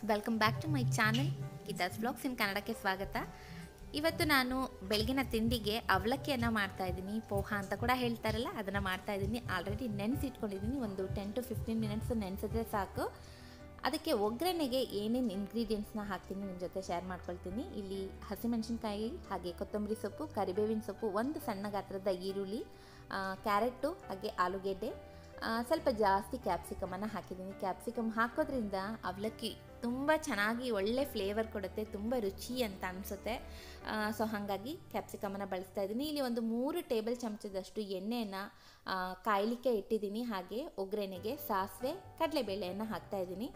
welcome back to my channel Geetha's blogs in ಕನ್ನಡಕ್ಕೆ ಸ್ವಾಗತ ಇವತ್ತು ನಾನು ಬೆಳಗಿನ ತಿಂಡಿಗೆ ಅವಲಕ್ಕಿಯನ್ನು ಮಾಡ್ತಾ ಇದ್ದೀನಿ ಪೋಹ ಅಂತ ಕೂಡ ಹೇಳ್ತಾರಲ್ಲ ಅದನ್ನು ಮಾಡ್ತಾ ಇದ್ದೀನಿ ಆಲ್ರೆಡಿ ನೆನೆಸಿಟ್ಕೊಂಡಿದ್ದೀನಿ ಒಂದು ಟೆನ್ ಟು ಫಿಫ್ಟೀನ್ ಮಿನಿಟ್ಸ್ ನೆನೆಸಿದ್ರೆ ಸಾಕು ಅದಕ್ಕೆ ಒಗ್ಗರಣೆಗೆ ಏನೇನು ಇಂಗ್ರೀಡಿಯೆಂಟ್ಸ್ನ ಹಾಕ್ತೀನಿ ನಿಮ್ಮ ಜೊತೆ ಶೇರ್ ಮಾಡ್ಕೊಳ್ತೀನಿ ಇಲ್ಲಿ ಹಸಿಮೆಣಸಿನ್ಕಾಯಿ ಹಾಗೆ ಕೊತ್ತಂಬರಿ ಸೊಪ್ಪು ಕರಿಬೇವಿನ ಸೊಪ್ಪು ಒಂದು ಸಣ್ಣ ಗಾತ್ರದ ಈರುಳ್ಳಿ ಆ, ಕ್ಯಾರೆಟು ಹಾಗೆ ಆಲೂಗೆಡ್ಡೆ ಆ, ಸ್ವಲ್ಪ ಜಾಸ್ತಿ ಕ್ಯಾಪ್ಸಿಕಮನ್ನು ಹಾಕಿದ್ದೀನಿ ಕ್ಯಾಪ್ಸಿಕಮ್ ಹಾಕೋದ್ರಿಂದ ಅವಲಕ್ಕಿ ತುಂಬ ಚೆನ್ನಾಗಿ ಒಳ್ಳೆ ಫ್ಲೇವರ್ ಕೊಡುತ್ತೆ ತುಂಬ ರುಚಿ ಅಂತ ಅನಿಸುತ್ತೆ ಸೊ ಹಾಗಾಗಿ ಕ್ಯಾಪ್ಸಿಕಮನ್ನು ಬಳಸ್ತಾ ಇದ್ದೀನಿ ಇಲ್ಲಿ ಒಂದು ಮೂರು ಟೇಬಲ್ ಚಮಚದಷ್ಟು ಎಣ್ಣೆಯನ್ನು ಕಾಯಲಿಕ್ಕೆ ಇಟ್ಟಿದ್ದೀನಿ ಹಾಗೆ ಒಗ್ಗರಣೆಗೆ ಸಾಸಿವೆ ಕಡಲೆಬೇಳೆಯನ್ನು ಹಾಕ್ತಾ ಇದ್ದೀನಿ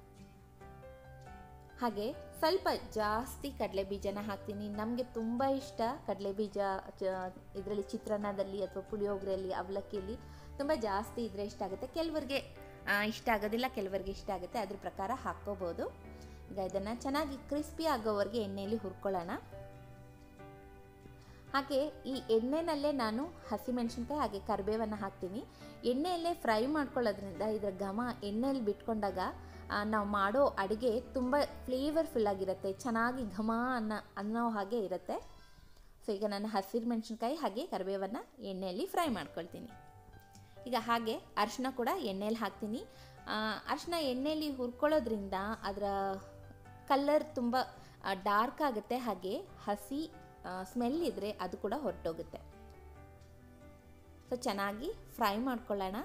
ಹಾಗೆ ಸ್ವಲ್ಪ ಜಾಸ್ತಿ ಕಡಲೆ ಬೀಜನ ಹಾಕ್ತೀನಿ ನಮಗೆ ತುಂಬ ಇಷ್ಟ ಕಡಲೆ ಬೀಜ ಇದರಲ್ಲಿ ಚಿತ್ರಾನ್ನದಲ್ಲಿ ಅಥವಾ ಪುಳಿಯೋಗರೆಯಲ್ಲಿ ಅವಲಕ್ಕಿಯಲ್ಲಿ ತುಂಬ ಜಾಸ್ತಿ ಇದ್ರೆ ಇಷ್ಟ ಆಗುತ್ತೆ ಕೆಲವರಿಗೆ ಆ, ಇಷ್ಟ ಆಗೋದಿಲ್ಲ ಕೆಲವರಿಗೆ ಇಷ್ಟ ಆಗುತ್ತೆ ಅದ್ರ ಪ್ರಕಾರ ಹಾಕ್ಕೋಬೋದು ಈಗ ಇದನ್ನು ಚೆನ್ನಾಗಿ ಕ್ರಿಸ್ಪಿ ಆಗೋವರೆಗೆ ಎಣ್ಣೆಯಲ್ಲಿ ಹುರ್ಕೊಳ್ಳೋಣ ಹಾಗೆ ಈ ಎಣ್ಣೆನಲ್ಲೇ ನಾನು ಹಸಿಮೆಣಸಿನ್ಕಾಯಿ ಹಾಗೆ ಕರಿಬೇವನ್ನು ಹಾಕ್ತೀನಿ ಎಣ್ಣೆಯಲ್ಲೇ ಫ್ರೈ ಮಾಡ್ಕೊಳ್ಳೋದ್ರಿಂದ ಇದರ ಘಮ ಎಣ್ಣೆಯಲ್ಲಿ ಬಿಟ್ಕೊಂಡಾಗ ಆ, ನಾವು ಮಾಡೋ ಅಡುಗೆ ತುಂಬ ಫ್ಲೇವರ್ಫುಲ್ ಆಗಿರುತ್ತೆ ಚೆನ್ನಾಗಿ ಘಮ ಅನ್ನೋ ಅನ್ನೋ ಹಾಗೆ ಇರುತ್ತೆ ಸೊ ಈಗ ನಾನು ಹಸಿರು ಮೆಣಸಿನ್ಕಾಯಿ ಹಾಗೆ ಕರಿಬೇವನ್ನು ಎಣ್ಣೆಯಲ್ಲಿ ಫ್ರೈ ಮಾಡ್ಕೊಳ್ತೀನಿ ಈಗ ಹಾಗೆ ಅರಿಶಿನ ಕೂಡ ಎಣ್ಣೆಯಲ್ಲಿ ಹಾಕ್ತೀನಿ ಅರಿಶಿನ ಎಣ್ಣೆಯಲ್ಲಿ ಹುರ್ಕೊಳ್ಳೋದ್ರಿಂದ ಅದರ ಕಲರ್ ತುಂಬ ಡಾರ್ಕ್ ಆಗುತ್ತೆ ಹಾಗೆ ಹಸಿ ಸ್ಮೆಲ್ ಇದ್ದರೆ ಅದು ಕೂಡ ಹೊರಟೋಗುತ್ತೆ ಸೊ ಚೆನ್ನಾಗಿ ಫ್ರೈ ಮಾಡ್ಕೊಳ್ಳೋಣ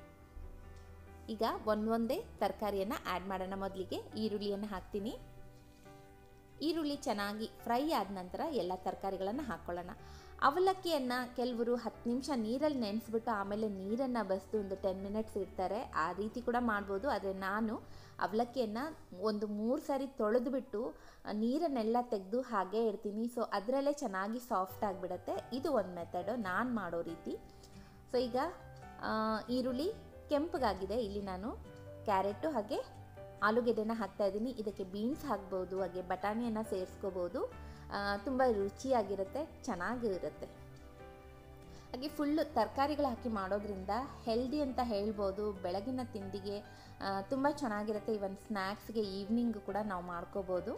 ಈಗ ಒಂದೊಂದೇ ತರಕಾರಿಯನ್ನು ಆ್ಯಡ್ ಮಾಡೋಣ ಮೊದಲಿಗೆ ಈರುಳ್ಳಿಯನ್ನು ಹಾಕ್ತೀನಿ ಈರುಳ್ಳಿ ಚೆನ್ನಾಗಿ ಫ್ರೈ ಆದ ನಂತರ ಎಲ್ಲ ತರಕಾರಿಗಳನ್ನು ಹಾಕ್ಕೊಳ್ಳೋಣ ಅವಲಕ್ಕಿಯನ್ನು ಕೆಲವರು ಹತ್ತು ನಿಮಿಷ ನೀರಲ್ಲಿ ನೆನೆಸ್ಬಿಟ್ಟು ಆಮೇಲೆ ನೀರನ್ನು ಬಸ್ದು ಒಂದು ಟೆನ್ ಮಿನಿಟ್ಸ್ ಇಡ್ತಾರೆ ಆ ರೀತಿ ಕೂಡ ಮಾಡ್ಬೋದು ಆದರೆ ನಾನು ಅವಲಕ್ಕಿಯನ್ನು ಒಂದು ಮೂರು ಸಾರಿ ತೊಳೆದುಬಿಟ್ಟು ನೀರನ್ನೆಲ್ಲ ತೆಗೆದು ಹಾಗೇ ಇಡ್ತೀನಿ ಸೊ ಅದರಲ್ಲೇ ಚೆನ್ನಾಗಿ ಸಾಫ್ಟ್ ಆಗಿಬಿಡುತ್ತೆ ಇದು ಒಂದು ಮೆಥಡು ನಾನು ಮಾಡೋ ರೀತಿ ಸೊ ಈಗ ಆ, ಈರುಳ್ಳಿ ಕೆಂಪಗಾಗಿದೆ ಇಲ್ಲಿ ನಾನು ಕ್ಯಾರೆಟು ಹಾಗೆ ಆಲೂಗೆಡ್ಡೆನ ಹಾಕ್ತಾ ಇದ್ದೀನಿ ಇದಕ್ಕೆ ಬೀನ್ಸ್ ಹಾಕ್ಬೋದು ಹಾಗೆ ಬಟಾಣಿಯನ್ನು ಸೇರಿಸ್ಕೋಬೋದು ತುಂಬ ರುಚಿಯಾಗಿರುತ್ತೆ ಚೆನ್ನಾಗಿರುತ್ತೆ ಹಾಗೆ ಫುಲ್ಲು ತರಕಾರಿಗಳು ಹಾಕಿ ಮಾಡೋದ್ರಿಂದ ಹೆಲ್ದಿ ಅಂತ ಹೇಳ್ಬೋದು ಬೆಳಗಿನ ತಿಂಡಿಗೆ ತುಂಬ ಚೆನ್ನಾಗಿರುತ್ತೆ ಇವನ್ ಸ್ನ್ಯಾಕ್ಸ್ಗೆ ಈವ್ನಿಂಗ್ ಕೂಡ ನಾವು ಮಾಡ್ಕೋಬೋದು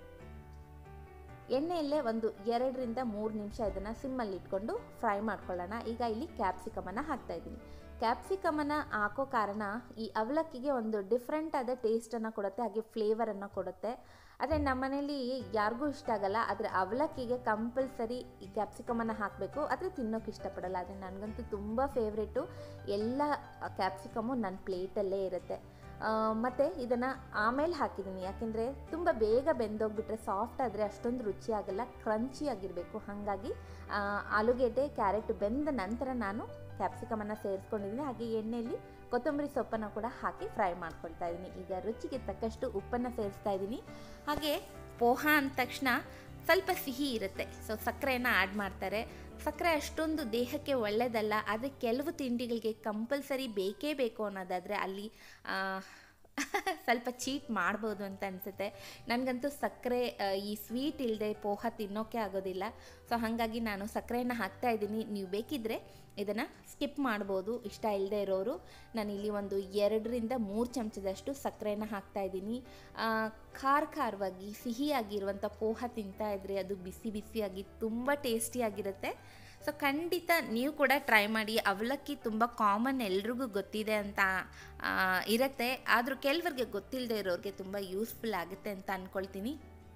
ಎಣ್ಣೆಯಲ್ಲೇ ಒಂದು ಎರಡರಿಂದ ಮೂರು ನಿಮಿಷ ಇದನ್ನು ಸಿಮ್ಮಲ್ಲಿ ಇಟ್ಕೊಂಡು ಫ್ರೈ ಮಾಡ್ಕೊಳ್ಳೋಣ ಈಗ ಇಲ್ಲಿ ಕ್ಯಾಪ್ಸಿಕಮನ್ನು ಹಾಕ್ತಾ ಇದ್ದೀನಿ ಕ್ಯಾಪ್ಸಿಕಮನ್ನು ಹಾಕೋ ಕಾರಣ ಈ ಅವಲಕ್ಕಿಗೆ ಒಂದು ಡಿಫ್ರೆಂಟ್ ಆದ ಟೇಸ್ಟನ್ನು ಕೊಡುತ್ತೆ ಹಾಗೆ ಫ್ಲೇವರನ್ನು ಕೊಡುತ್ತೆ ಆದರೆ ನಮ್ಮನೇಲಿ ಯಾರಿಗೂ ಇಷ್ಟ ಆಗಲ್ಲ ಆದರೆ ಅವಲಕ್ಕಿಗೆ ಕಂಪಲ್ಸರಿ ಈ ಕ್ಯಾಪ್ಸಿಕಮನ್ನು ಹಾಕಬೇಕು ಆದರೆ ತಿನ್ನೋಕೆ ಇಷ್ಟಪಡಲ್ಲ ಆದರೆ ನನಗಂತೂ ತುಂಬ ಫೇವ್ರೇಟು ಎಲ್ಲ ಕ್ಯಾಪ್ಸಿಕಮು ನನ್ನ ಪ್ಲೇಟಲ್ಲೇ ಇರುತ್ತೆ ಆ, ಮತ್ತೆ ಇದನ್ನು ಆಮೇಲೆ ಹಾಕಿದ್ದೀನಿ ಯಾಕೆಂದರೆ ತುಂಬ ಬೇಗ ಬೆಂದೋಗ್ಬಿಟ್ರೆ ಸಾಫ್ಟ್ ಆದರೆ ಅಷ್ಟೊಂದು ರುಚಿ ಆಗಲ್ಲ ಕ್ರಂಚಿ ಆಗಿರಬೇಕು ಹಾಗಾಗಿ ಆ, ಆಲೂಗೆಡ್ಡೆ ಕ್ಯಾರೆಟ್ ಬೆಂದ ನಂತರ ನಾನು ಕ್ಯಾಪ್ಸಿಕಮನ್ನು ಸೇರಿಸ್ಕೊಂಡಿದ್ದೀನಿ ಹಾಗೆ ಎಣ್ಣೆಯಲ್ಲಿ ಕೊತ್ತಂಬರಿ ಸೊಪ್ಪನ್ನು ಕೂಡ ಹಾಕಿ ಫ್ರೈ ಮಾಡ್ಕೊಳ್ತಾ ಇದ್ದೀನಿ ಈಗ ರುಚಿಗೆ ತಕ್ಕಷ್ಟು ಉಪ್ಪನ್ನು ಸೇರಿಸ್ತಾ ಇದ್ದೀನಿ ಹಾಗೆ ಪೋಹ ಅಂದ ತಕ್ಷಣ ಸ್ವಲ್ಪ ಸಿಹಿ ಇರುತ್ತೆ ಸೊ ಸಕ್ಕರೆಯನ್ನು ಆ್ಯಡ್ ಮಾಡ್ತಾರೆ ಸಕ್ಕರೆ ಅಷ್ಟೊಂದು ದೇಹಕ್ಕೆ ಒಳ್ಳೆಯದಲ್ಲ ಆದರೆ ಕೆಲವು ತಿಂಡಿಗಳಿಗೆ ಕಂಪಲ್ಸರಿ ಬೇಕೇ ಬೇಕು ಅನ್ನೋದಾದರೆ ಅಲ್ಲಿ ಆ, ಸ್ವಲ್ಪ ಚೀಟ್ ಮಾಡ್ಬೋದು ಅಂತ ಅನಿಸುತ್ತೆ ನನಗಂತೂ ಸಕ್ಕರೆ ಆ, ಈ ಸ್ವೀಟ್ ಇಲ್ಲದೆ ಪೋಹ ತಿನ್ನೋಕ್ಕೆ ಆಗೋದಿಲ್ಲ ಸೊ ಹಾಗಾಗಿ ನಾನು ಸಕ್ಕರೆಯನ್ನು ಹಾಕ್ತಾ ಇದ್ದೀನಿ ನೀವು ಬೇಕಿದ್ದರೆ ಇದನ್ನು ಸ್ಕಿಪ್ ಮಾಡ್ಬೋದು ಇಷ್ಟ ಇಲ್ಲದೆ ಇರೋರು ನಾನು ಇಲ್ಲಿ ಒಂದು ಎರಡರಿಂದ ಮೂರು ಚಮಚದಷ್ಟು ಸಕ್ಕರೆಯನ್ನು ಹಾಕ್ತಾ ಇದ್ದೀನಿ ಆ, ಖಾರ ಖಾರವಾಗಿ ಸಿಹಿಯಾಗಿರುವಂಥ ಪೋಹ ತಿಂತಾ ಇದ್ರೆ ಅದು ಬಿಸಿ ಬಿಸಿಯಾಗಿ ತುಂಬ ಟೇಸ್ಟಿಯಾಗಿರುತ್ತೆ ಸೊ ಖಂಡಿತ ನೀವು ಕೂಡ ಟ್ರೈ ಮಾಡಿ ಅವಲಕ್ಕಿ ತುಂಬ ಕಾಮನ್ ಎಲ್ರಿಗೂ ಗೊತ್ತಿದೆ ಅಂತ ಆ, ಇರುತ್ತೆ ಆದರೂ ಕೆಲವರಿಗೆ ಗೊತ್ತಿಲ್ಲದೆ ಇರೋರಿಗೆ ತುಂಬ ಯೂಸ್ಫುಲ್ ಆಗುತ್ತೆ ಅಂತ ಅಂದ್ಕೊಳ್ತೀನಿ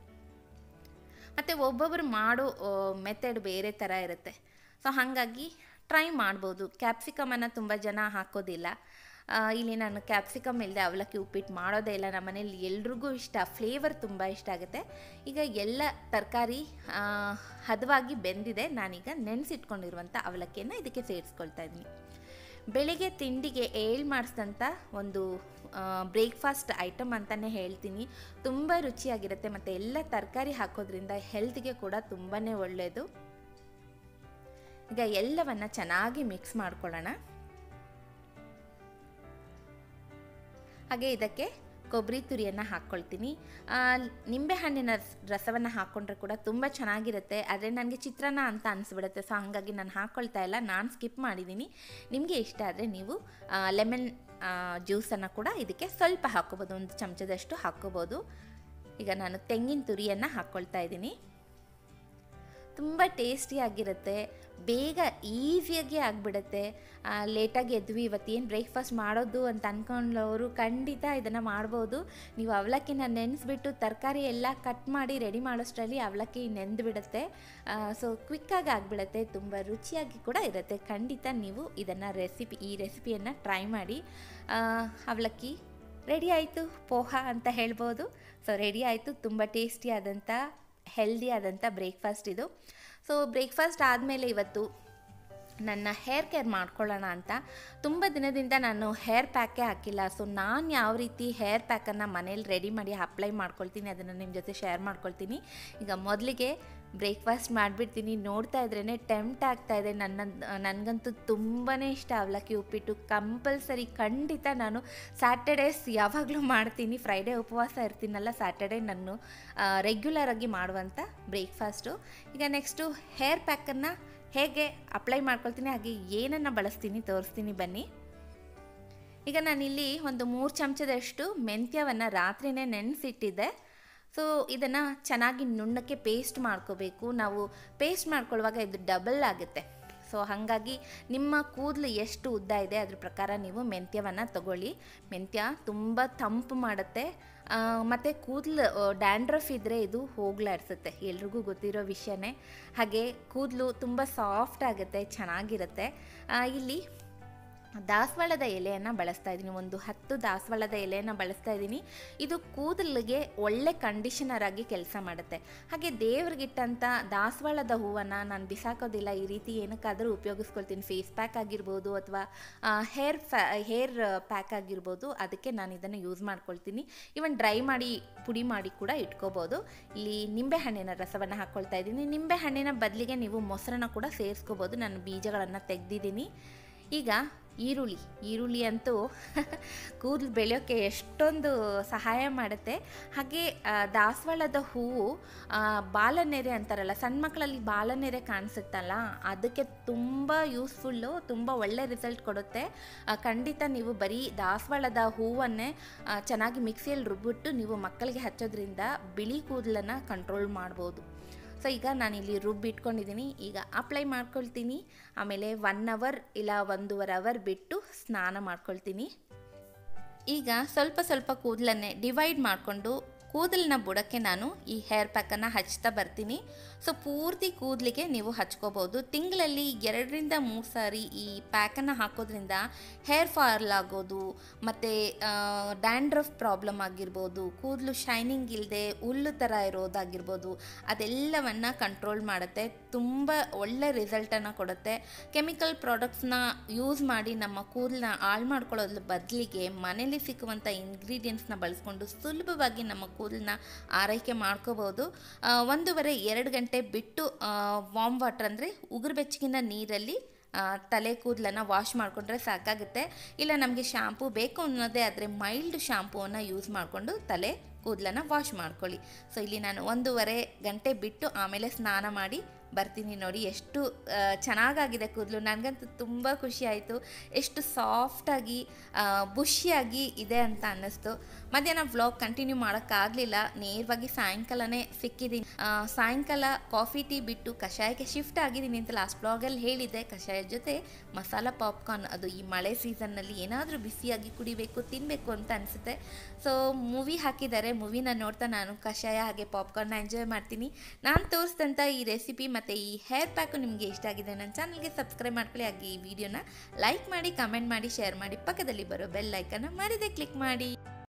ಮತ್ತು ಒಬ್ಬೊಬ್ಬರು ಮಾಡೋ ಮೆಥಡ್ ಬೇರೆ ಥರ ಇರುತ್ತೆ ಸೊ ಹಾಗಾಗಿ ಟ್ರೈ ಮಾಡ್ಬೋದು ಕ್ಯಾಪ್ಸಿಕಮನ್ನು ತುಂಬ ಜನ ಹಾಕೋದಿಲ್ಲ ಆ, ಇಲ್ಲಿ ನಾನು ಕ್ಯಾಪ್ಸಿಕಮ್ ಇಲ್ಲದೆ ಅವಲಕ್ಕಿ ಉಪ್ಪಿಟ್ಟು ಮಾಡೋದೇ ಇಲ್ಲ ನಮ್ಮ ಮನೇಲಿ ಎಲ್ರಿಗೂ ಇಷ್ಟ ಫ್ಲೇವರ್ ತುಂಬ ಇಷ್ಟ ಆಗುತ್ತೆ ಈಗ ಎಲ್ಲ ತರಕಾರಿ ಹದವಾಗಿ ಬೆಂದಿದೆ ನಾನೀಗ ನೆನೆಸಿಟ್ಕೊಂಡಿರುವಂಥ ಅವಲಕ್ಕಿಯನ್ನು ಇದಕ್ಕೆ ಸೇರಿಸ್ಕೊಳ್ತಾ ಇದ್ದೀನಿ ಬೆಳಿಗ್ಗೆ ತಿಂಡಿಗೆ ಏಳು ಮಾಡಿಸಿದಂಥ ಒಂದು ಬ್ರೇಕ್ಫಾಸ್ಟ್ ಐಟಮ್ ಅಂತಲೇ ಹೇಳ್ತೀನಿ ತುಂಬ ರುಚಿಯಾಗಿರುತ್ತೆ ಮತ್ತು ಎಲ್ಲ ತರಕಾರಿ ಹಾಕೋದ್ರಿಂದ ಹೆಲ್ತ್ಗೆ ಕೂಡ ತುಂಬಾ ಒಳ್ಳೆಯದು ಈಗ ಎಲ್ಲವನ್ನು ಚೆನ್ನಾಗಿ ಮಿಕ್ಸ್ ಮಾಡ್ಕೊಳ್ಳೋಣ ಹಾಗೆ ಇದಕ್ಕೆ ಕೊಬ್ಬರಿ ತುರಿಯನ್ನು ಹಾಕ್ಕೊಳ್ತೀನಿ ಆ, ನಿಂಬೆಹಣ್ಣಿನ ರಸವನ್ನು ಹಾಕ್ಕೊಂಡ್ರೆ ಕೂಡ ತುಂಬ ಚೆನ್ನಾಗಿರುತ್ತೆ ಆದರೆ ನನಗೆ ಚಿತ್ರಾನ್ನ ಅಂತ ಅನಿಸ್ಬಿಡುತ್ತೆ ಸೊ ಹಾಗಾಗಿ ನಾನು ಹಾಕ್ಕೊಳ್ತಾ ಇಲ್ಲ ನಾನು ಸ್ಕಿಪ್ ಮಾಡಿದ್ದೀನಿ ನಿಮಗೆ ಇಷ್ಟ ಆದರೆ ನೀವು ಲೆಮನ್ ಜ್ಯೂಸನ್ನು ಕೂಡ ಇದಕ್ಕೆ ಸ್ವಲ್ಪ ಹಾಕ್ಕೋಬೋದು ಒಂದು ಚಮಚದಷ್ಟು ಹಾಕ್ಕೋಬೋದು ಈಗ ನಾನು ತೆಂಗಿನ ತುರಿಯನ್ನು ಹಾಕ್ಕೊಳ್ತಾ ಇದ್ದೀನಿ ತುಂಬ ಟೇಸ್ಟಿಯಾಗಿರುತ್ತೆ ಬೇಗ ಈಸಿಯಾಗಿ ಆಗಿಬಿಡುತ್ತೆ ಲೇಟಾಗಿ ಎದ್ವಿ ಇವತ್ತೇನು ಬ್ರೇಕ್ಫಾಸ್ಟ್ ಮಾಡೋದು ಅಂತ ಅಂದ್ಕೊಂಡವರು ಖಂಡಿತ ಇದನ್ನು ಮಾಡ್ಬೋದು ನೀವು ಅವಲಕ್ಕಿನ ನೆನೆಸ್ಬಿಟ್ಟು ತರಕಾರಿ ಎಲ್ಲ ಕಟ್ ಮಾಡಿ ರೆಡಿ ಮಾಡೋಷ್ಟರಲ್ಲಿ ಅವಲಕ್ಕಿ ನೆಂದು ಬಿಡುತ್ತೆ ಸೊ ಕ್ವಿಕ್ಕಾಗಿ ಆಗಿಬಿಡುತ್ತೆ ತುಂಬ ರುಚಿಯಾಗಿ ಕೂಡ ಇರುತ್ತೆ ಖಂಡಿತ ನೀವು ಇದನ್ನು ರೆಸಿಪಿ ಈ ರೆಸಿಪಿಯನ್ನು ಟ್ರೈ ಮಾಡಿ ಆ, ಅವಲಕ್ಕಿ ರೆಡಿ ಆಯಿತು ಪೋಹ ಅಂತ ಹೇಳ್ಬೋದು ಸೊ ರೆಡಿ ಆಯಿತು ತುಂಬ ಟೇಸ್ಟಿಯಾದಂಥ ಹೆಲ್ದಿ ಆದಂಥ ಬ್ರೇಕ್ಫಾಸ್ಟ್ ಇದು ಸೊ ಬ್ರೇಕ್ಫಾಸ್ಟ್ ಆದಮೇಲೆ ಇವತ್ತು ನನ್ನ ಹೇರ್ ಕೇರ್ ಮಾಡ್ಕೊಳ್ಳೋಣ ಅಂತ ತುಂಬ ದಿನದಿಂದ ನಾನು ಹೇರ್ ಪ್ಯಾಕೇ ಹಾಕಿಲ್ಲ ಸೊ ನಾನು ಯಾವ ರೀತಿ ಹೇರ್ ಪ್ಯಾಕನ್ನು ಮನೇಲಿ ರೆಡಿ ಮಾಡಿ ಅಪ್ಲೈ ಮಾಡ್ಕೊಳ್ತೀನಿ ಅದನ್ನು ನಿಮ್ಮ ಜೊತೆ ಶೇರ್ ಮಾಡ್ಕೊಳ್ತೀನಿ ಈಗ ಮೊದಲಿಗೆ ಬ್ರೇಕ್ಫಾಸ್ಟ್ ಮಾಡಿಬಿಡ್ತೀನಿ ನೋಡ್ತಾ ಇದ್ರೇ ಟೆಂಪ್ಟ್ ಆಗ್ತಾ ಇದೆ ನನ್ನ ನನಗಂತೂ ತುಂಬಾ ಇಷ್ಟ ಅವಲಕ್ಕಿ ಉಪ್ಪಿಟ್ಟು ಕಂಪಲ್ಸರಿ ಖಂಡಿತ ನಾನು ಸ್ಯಾಟರ್ಡೇಸ್ ಯಾವಾಗಲೂ ಮಾಡ್ತೀನಿ ಫ್ರೈಡೇ ಉಪವಾಸ ಇರ್ತೀನಲ್ಲ ಸ್ಯಾಟರ್ಡೇ ನಾನು ರೆಗ್ಯುಲರಾಗಿ ಮಾಡುವಂಥ ಬ್ರೇಕ್ಫಾಸ್ಟು ಈಗ ನೆಕ್ಸ್ಟು ಹೇರ್ ಪ್ಯಾಕನ್ನು ಹೇಗೆ ಅಪ್ಲೈ ಮಾಡ್ಕೊಳ್ತೀನಿ ಹಾಗೆ ಏನನ್ನು ಬಳಸ್ತೀನಿ ತೋರಿಸ್ತೀನಿ ಬನ್ನಿ ಈಗ ನಾನಿಲ್ಲಿ ಒಂದು ಮೂರು ಚಮಚದಷ್ಟು ಮೆಂತ್ಯವನ್ನು ರಾತ್ರಿನೇ ನೆನೆಸಿಟ್ಟಿದ್ದೆ ಸೊ ಇದನ್ನು ಚೆನ್ನಾಗಿ ನುಣ್ಣಕ್ಕೆ ಪೇಸ್ಟ್ ಮಾಡ್ಕೋಬೇಕು ನಾವು ಪೇಸ್ಟ್ ಮಾಡ್ಕೊಳ್ಳುವಾಗ ಇದು ಡಬಲ್ ಆಗುತ್ತೆ ಸೊ ಹಾಗಾಗಿ ನಿಮ್ಮ ಕೂದಲು ಎಷ್ಟು ಉದ್ದ ಇದೆ ಅದ್ರ ಪ್ರಕಾರ ನೀವು ಮೆಂತ್ಯವನ್ನು ತಗೊಳ್ಳಿ ಮೆಂತ್ಯ ತುಂಬ ತಂಪು ಮಾಡುತ್ತೆ ಮತ್ತು ಕೂದಲು ಡ್ಯಾಂಡ್ರಫ್ ಇದ್ದರೆ ಇದು ಹೋಗ್ಲಾಡ್ಸುತ್ತೆ ಎಲ್ರಿಗೂ ಗೊತ್ತಿರೋ ವಿಷಯನೇ ಹಾಗೆ ಕೂದಲು ತುಂಬ ಸಾಫ್ಟ್ ಆಗುತ್ತೆ ಚೆನ್ನಾಗಿರುತ್ತೆ ಆ, ಇಲ್ಲಿ ದಾಸವಾಳದ ಎಲೆಯನ್ನು ಬಳಸ್ತಾ ಇದ್ದೀನಿ ಒಂದು ಹತ್ತು ದಾಸವಾಳದ ಎಲೆಯನ್ನು ಬಳಸ್ತಾ ಇದ್ದೀನಿ ಇದು ಕೂದಲಿಗೆ ಒಳ್ಳೆ ಕಂಡೀಷನರ್ ಆಗಿ ಕೆಲಸ ಮಾಡುತ್ತೆ ಹಾಗೆ ದೇವ್ರಿಗಿಟ್ಟಂಥ ದಾಸವಾಳದ ಹೂವನ್ನು ನಾನು ಬಿಸಾಕೋದಿಲ್ಲ ಈ ರೀತಿ ಏನಕ್ಕಾದರೂ ಉಪಯೋಗಿಸ್ಕೊಳ್ತೀನಿ ಫೇಸ್ ಪ್ಯಾಕ್ ಆಗಿರ್ಬೋದು ಅಥವಾ ಹೇರ್ ಫ್ಯಾ ಹೇರ್ ಪ್ಯಾಕ್ ಆಗಿರ್ಬೋದು ಅದಕ್ಕೆ ನಾನು ಇದನ್ನು ಯೂಸ್ ಮಾಡ್ಕೊಳ್ತೀನಿ ಇವನ್ ಡ್ರೈ ಮಾಡಿ ಪುಡಿ ಮಾಡಿ ಕೂಡ ಇಟ್ಕೋಬೋದು ಇಲ್ಲಿ ನಿಂಬೆಹಣ್ಣಿನ ರಸವನ್ನು ಹಾಕ್ಕೊಳ್ತಾ ಇದ್ದೀನಿ ನಿಂಬೆಹಣ್ಣಿನ ಬದಲಿಗೆ ನೀವು ಮೊಸರನ್ನ ಕೂಡ ಸೇರಿಸ್ಕೋಬೋದು ನಾನು ಬೀಜಗಳನ್ನು ತೆಗೆದಿದ್ದೀನಿ ಈಗ ಈರುಳ್ಳಿ ಈರುಳ್ಳಿ ಅಂತೂ ಕೂದಲು ಬೆಳೆಯೋಕ್ಕೆ ಎಷ್ಟೊಂದು ಸಹಾಯ ಮಾಡುತ್ತೆ ಹಾಗೆ ಆ, ದಾಸವಾಳದ ಹೂವು ಆ, ಬಾಲನೆರೆ ಅಂತಾರಲ್ಲ ಸಣ್ಣ ಮಕ್ಕಳಲ್ಲಿ ಬಾಲನೆರೆ ಕಾಣಿಸುತ್ತಲ್ಲ ಅದಕ್ಕೆ ತುಂಬ ಯೂಸ್ಫುಲ್ಲು ತುಂಬ ಒಳ್ಳೆ ರಿಸಲ್ಟ್ ಕೊಡುತ್ತೆ ಆ, ಖಂಡಿತ ನೀವು ಬರೀ ದಾಸವಾಳದ ಹೂವನ್ನೇ ಆ, ಚೆನ್ನಾಗಿ ಮಿಕ್ಸಿಯಲ್ಲಿ ರುಬ್ಬಿಟ್ಟು ನೀವು ಮಕ್ಕಳಿಗೆ ಹಚ್ಚೋದ್ರಿಂದ ಬಿಳಿ ಕೂದಲನ್ನು ಕಂಟ್ರೋಲ್ ಮಾಡ್ಬೋದು ಸೊ ಈಗ ನಾನಿಲ್ಲಿ ರುಬ್ಬಿಟ್ಕೊಂಡಿದ್ದೀನಿ ಈಗ ಅಪ್ಲೈ ಮಾಡ್ಕೊಳ್ತೀನಿ ಆಮೇಲೆ ಒನ್ ಅವರ್ ಇಲ್ಲ ಒಂದೂವರೆ ಅವರ್ ಬಿಟ್ಟು ಸ್ನಾನ ಮಾಡ್ಕೊಳ್ತೀನಿ ಈಗ ಸ್ವಲ್ಪ ಸ್ವಲ್ಪ ಕೂದಲನ್ನೇ ಡಿವೈಡ್ ಮಾಡಿಕೊಂಡು ಕೂದಲಿನ ಬುಡಕ್ಕೆ ನಾನು ಈ ಹೇರ್ ಪ್ಯಾಕನ್ನು ಹಚ್ತಾ ಬರ್ತೀನಿ ಸೊ ಪೂರ್ತಿ ಕೂದಲಿಗೆ ನೀವು ಹಚ್ಕೋಬೋದು ತಿಂಗಳಲ್ಲಿ ಎರಡರಿಂದ ಮೂರು ಸಾರಿ ಈ ಪ್ಯಾಕನ್ನು ಹಾಕೋದ್ರಿಂದ ಹೇರ್ ಫಾಲ್ ಆಗೋದು ಮತ್ತು ಡ್ಯಾಂಡ್ರಫ್ ಪ್ರಾಬ್ಲಮ್ ಆಗಿರ್ಬೋದು ಕೂದಲು ಶೈನಿಂಗ್ ಇಲ್ಲದೆ ಹುಲ್ಲು ಥರ ಇರೋದಾಗಿರ್ಬೋದು ಅದೆಲ್ಲವನ್ನು ಕಂಟ್ರೋಲ್ ಮಾಡುತ್ತೆ ತುಂಬ ಒಳ್ಳೆ ರಿಸಲ್ಟನ್ನು ಕೊಡುತ್ತೆ ಕೆಮಿಕಲ್ ಪ್ರಾಡಕ್ಟ್ಸ್ನ ಯೂಸ್ ಮಾಡಿ ನಮ್ಮ ಕೂದಲನ್ನ ಹಾಳು ಮಾಡ್ಕೊಳ್ಳೋದ್ರ ಬದಲಿಗೆ ಮನೇಲಿ ಸಿಕ್ಕುವಂಥ ಇಂಗ್ರೀಡಿಯೆಂಟ್ಸ್ನ ಬಳಸ್ಕೊಂಡು ಸುಲಭವಾಗಿ ನಮ್ಮ ಕೂದಲನ್ನ ಆರೈಕೆ ಮಾಡ್ಕೋಬೋದು ಆ, ಒಂದೂವರೆ ಎರಡು ಗಂಟೆ ಬಿಟ್ಟು ವಾಮ್ ವಾಟರ್ ಅಂದರೆ ಉಗುರು ಬೆಚ್ಚಗಿನ ನೀರಲ್ಲಿ ಆ, ತಲೆ ಕೂದಲನ್ನು ವಾಶ್ ಮಾಡಿಕೊಂಡ್ರೆ ಸಾಕಾಗುತ್ತೆ ಇಲ್ಲ ನಮಗೆ ಶಾಂಪೂ ಬೇಕು ಅನ್ನೋದೇ ಆದರೆ ಮೈಲ್ಡ್ ಶಾಂಪೂವನ್ನು ಯೂಸ್ ಮಾಡಿಕೊಂಡು ತಲೆ ಕೂದಲನ್ನು ವಾಶ್ ಮಾಡ್ಕೊಳ್ಳಿ ಸೊ ಇಲ್ಲಿ ನಾನು ಒಂದೂವರೆ ಗಂಟೆ ಬಿಟ್ಟು ಆಮೇಲೆ ಸ್ನಾನ ಮಾಡಿ ಬರ್ತೀನಿ ನೋಡಿ ಎಷ್ಟು ಆ, ಚೆನ್ನಾಗಾಗಿದೆ ಕೂದಲು ನನಗಂತೂ ತುಂಬ ಖುಷಿ ಆಯಿತು ಎಷ್ಟು ಸಾಫ್ಟಾಗಿ ಬುಷಿಯಾಗಿ ಇದೆ ಅಂತ ಅನ್ನಿಸ್ತು ಮಧ್ಯಾಹ್ನ ವ್ಲಾಗ್ ಕಂಟಿನ್ಯೂ ಮಾಡೋಕ್ಕಾಗಲಿಲ್ಲ ನೇರವಾಗಿ ಸಾಯಂಕಾಲನೇ ಸಿಕ್ಕಿದ್ದೀನಿ ಆ, ಸಾಯಂಕಾಲ ಕಾಫಿ ಟೀ ಬಿಟ್ಟು ಕಷಾಯಕ್ಕೆ ಶಿಫ್ಟ್ ಆಗಿದ್ದೀನಿ ಅಂತ ಲಾಸ್ಟ್ ವ್ಲಾಗಲ್ಲಿ ಹೇಳಿದ್ದೆ ಕಷಾಯದ ಜೊತೆ ಮಸಾಲ ಪಾಪ್ಕಾರ್ನ್ ಅದು ಈ ಮಳೆ ಸೀಸನ್ನಲ್ಲಿ ಏನಾದರೂ ಬಿಸಿಯಾಗಿ ಕುಡಿಬೇಕು ತಿನ್ನಬೇಕು ಅಂತ ಅನಿಸುತ್ತೆ ಸೊ ಮೂವಿ ಹಾಕಿದ್ದಾರೆ ಮೂವಿನ ನೋಡ್ತಾ ನಾನು ಕಷಾಯ ಹಾಗೆ ಪಾಪ್ಕಾರ್ನ್ನ ಎಂಜಾಯ್ ಮಾಡ್ತೀನಿ ನಾನು ತೋರಿಸಿದಂಥ ಈ ರೆಸಿಪಿ ಮತ್ತು ಈ ಹೇರ್ ಪ್ಯಾಕು ನಿಮಗೆ ಇಷ್ಟ ಆಗಿದೆ ನನ್ನ ಚಾನಲ್ಗೆ ಸಬ್ಸ್ಕ್ರೈಬ್ ಮಾಡ್ಕೊಳ್ಳಿ ಹಾಗೆ ಈ ವಿಡಿಯೋನ ಲೈಕ್ ಮಾಡಿ ಕಮೆಂಟ್ ಮಾಡಿ ಶೇರ್ ಮಾಡಿ ಪಕ್ಕದಲ್ಲಿ ಬರೋ ಬೆಲ್ ಲೈಕನ್ನು ಮರಿದೆ ಕ್ಲಿಕ್ ಮಾಡಿ